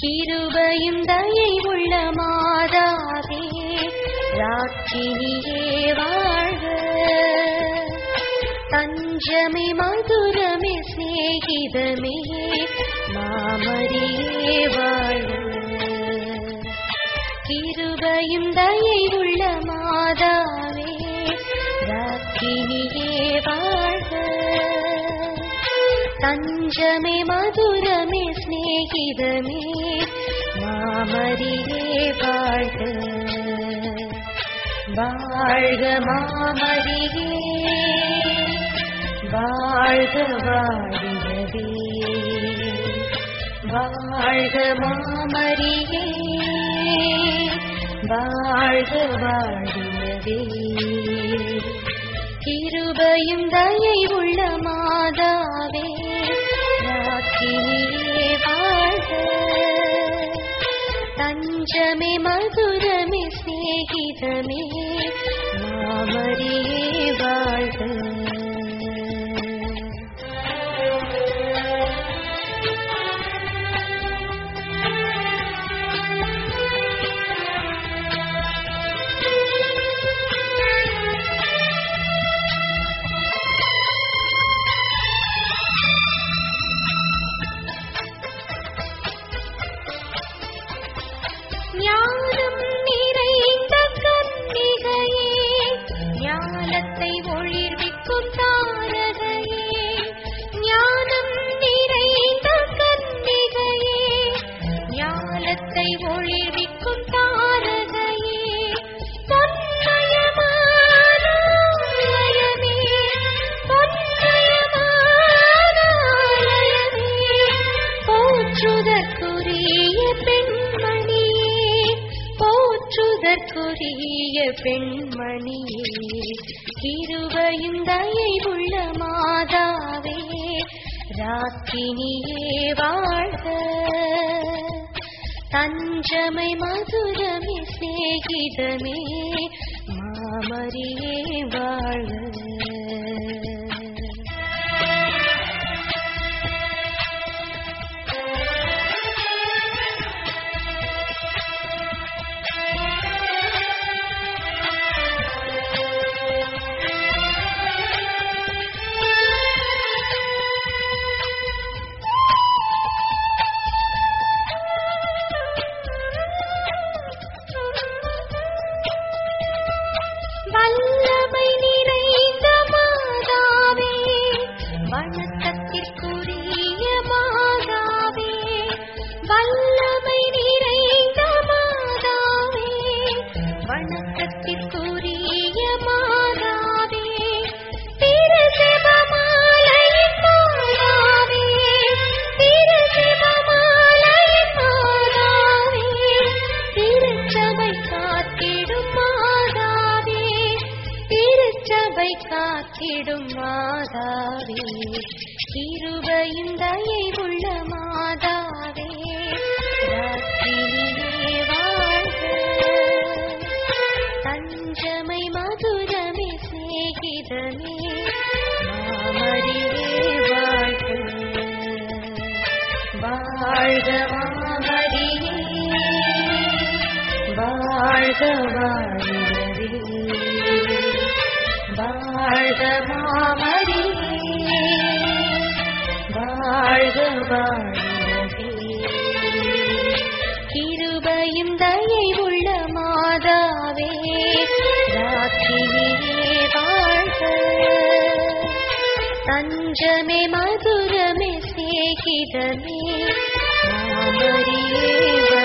கிருபையும் தயை உள்ள மாதாவே ராக்கினியே வாழ்க தஞ்சமே மதுரமே சிநேகிதமே மாமரியே வாழ்க கிருபையும் தயை உள்ள மாதாவே ராக்கினியே வாழ்க தஞ்சமே மதுரமே சிநேகிதமே மாமரியே வாழ்க வாழ்க மாமரியே வாழ்க வாழியவே வாழ்க மாமரியே வாழ்க வாழியவே கிருபையும் தயை உள்ள மாதாவே ராக்கினியே வாழ்க தஞ்சமே மதுரமே சிநேகிதமே மாமரியே வாழ்க ஞானம் நிறைந்த கன்னிகையே ஞானத்தை ஒளிர்விக்கும் தாரகையே ஞானம் நிறைந்த கன்னிகையே ஞானத்தை ஒளிர்விக்கும் தாரகையே பொன்னயமான ஆலயமே, பொன்னயமான ஆலயமே, போற்றுதற்குரிய பெண்மணியே போற்றுதற்குரிய பெண்மணியே கிருபையும் தயை உள்ள மாதாவே ராக்கினியே வாழ்க தஞ்சமை மதுரமே சிநேகிதமே மாமரியே வாழ்க வல்லமை நிறைந்த மாதாவே வணக்கத்திற்குரிய மாதாவே வல்லமை நிறைந்த மாதாவே வணக்கத்திற்குரிய மாதாவே திருசிவமாலையின் மாதாவே திருசிவமாலையின் மாதாவே திருச்சபை காத்திடும் மாதாவே திருச்சபை காத்திடும் மாதாவே கிருபையும் தயை உள்ள மாதாவே ராத்திரியே வாழ்க தஞ்சமை மதுரமே சிநேகிதமே மாமரியே வாழ்க வாழ்க மாமரியே வாழ்க வாழ்கவே வாழ்க மாமரியே வாழ்க வாழ்கவே கிருபையும் தயை உள்ள மாதாவே ராத்திரியே வாழ்க தஞ்சமே மதுரமே சிநேகிதமே மாமரியே